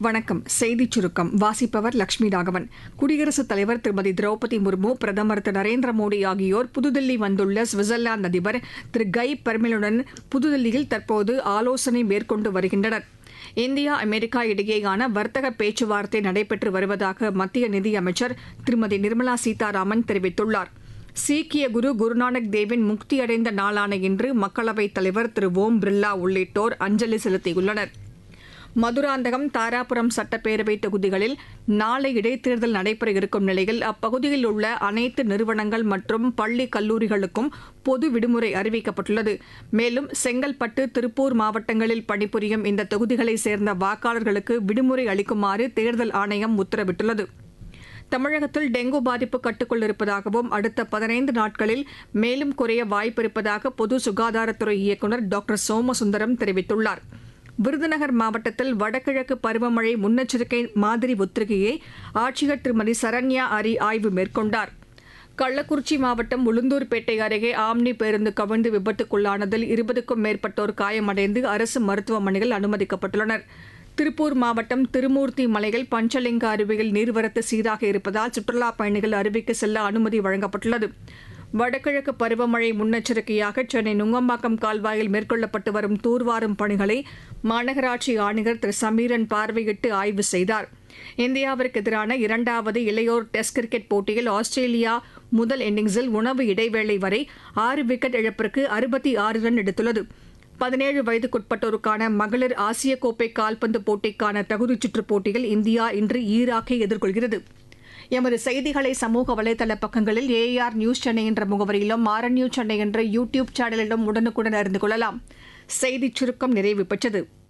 வணக்கம் செய்திச் சுருக்கம் வாசிப்பவர் லட்சுமி ராகவன் குடியரசுத் தலைவர் திருமதி திரௌபதி முர்மு பிரதமர் திரு நரேந்திர மோடி ஆகியோர் புதுதில்லி வந்துள்ள சுவிட்சர்லாந்து அதிபர் திரு கை பெர்மெலுடன் புதுதில்லியில் தற்போது ஆலோசனை மேற்கொண்டு வருகின்றனர் இந்தியா அமெரிக்கா இடையேயான வர்த்தக பேச்சுவார்த்தை நடைபெற்று வருவதாக மத்திய நிதியமைச்சர் திருமதி நிர்மலா சீதாராமன் தெரிவித்துள்ளார் சீக்கிய குரு குருநானக் தேவின் முக்தியடைந்த நாளான இன்று மக்களவைத் தலைவர் திரு ஓம் பிர்லா உள்ளிட்டோர் அஞ்சலி செலுத்தியுள்ளனர் மதுராந்தகம் தாராபுரம் சட்டப்பேரவை தொகுதிகளில் நாளை இடைத்தேர்தல் நடைபெற இருக்கும் நிலையில் அப்பகுதியில் உள்ள அனைத்து நிறுவனங்கள் மற்றும் பள்ளி கல்லூரிகளுக்கும் பொது விடுமுறை அறிவிக்கப்பட்டுள்ளது மேலும் செங்கல்பட்டு திருப்பூர் மாவட்டங்களில் பணிபுரியும் இந்த தொகுதிகளைச் சேர்ந்த வாக்காளர்களுக்கு விடுமுறை அளிக்குமாறு தேர்தல் ஆணையம் உத்தரவிட்டுள்ளது தமிழகத்தில் டெங்கு பாதிப்பு கட்டுக்குள் இருப்பதாகவும் அடுத்த பதினைந்து நாட்களில் மேலும் குறைய வாய்ப்பிருப்பதாக பொது சுகாதாரத்துறை இயக்குநர் டாக்டர் சோமசுந்தரம் தெரிவித்துள்ளார் விருதுநகர் மாவட்டத்தில் வடகிழக்கு பருவமழை முன்னெச்சரிக்கை மாதிரி ஒத்திகையை ஆட்சியர் திருமதி சரண்யா அரி ஆய்வு மேற்கொண்டார் கள்ளக்குறிச்சி மாவட்டம் உளுந்தூர்பேட்டை அருகே ஆம்னி பேருந்து கவிழ்ந்து விபத்துக்குள்ளானதில் இருபதுக்கும் மேற்பட்டோர் காயமடைந்து அரசு மருத்துவமனையில் அனுமதிக்கப்பட்டுள்ளனர் திருப்பூர் மாவட்டம் திருமூர்த்தி மலையில் பஞ்சலிங்க அருவியில் நீர்வரத்து சீராக இருப்பதால் சுற்றுலாப் பயணிகள் அருவிக்கு செல்ல அனுமதி வழங்கப்பட்டுள்ளது வடகிழக்கு பருவமழை முன்னெச்சரிக்கையாக சென்னை நுங்கம்பாக்கம் கால்வாயில் மேற்கொள்ளப்பட்டு வரும் தூர்வாரும் பணிகளை மாநகராட்சி ஆணையர் திரு சமீரன் பார்வையிட்டு ஆய்வு செய்தார் இந்தியாவிற்கு எதிரான இரண்டாவது இளையோர் டெஸ்ட் கிரிக்கெட் போட்டியில் ஆஸ்திரேலியா முதல் இன்னிங்ஸில் உணவு இடைவேளை வரை ஆறு விக்கெட் இழப்பிற்கு அறுபத்தி ஆறு ரன் எடுத்துள்ளது பதினேழு வயதுக்குட்பட்டோருக்கான மகளிர் ஆசிய கோப்பை கால்பந்து போட்டிக்கான தகுதிச் சுற்றுப் போட்டியில் இந்தியா இன்று ஈராக்கை எதிர்கொள்கிறது எமது செய்திகளை சமூக வலைதள பக்கங்களில் ஏஆர் நியூஸ் சென்னை என்ற முகவரியிலும் ஆர் நியூஸ் சென்னை என்ற யூ டியூப் சேனலிலும் உடனுக்குடன் அறிந்து கொள்ளலாம் செய்திச் சுருக்கம் நிறைவு பெற்றது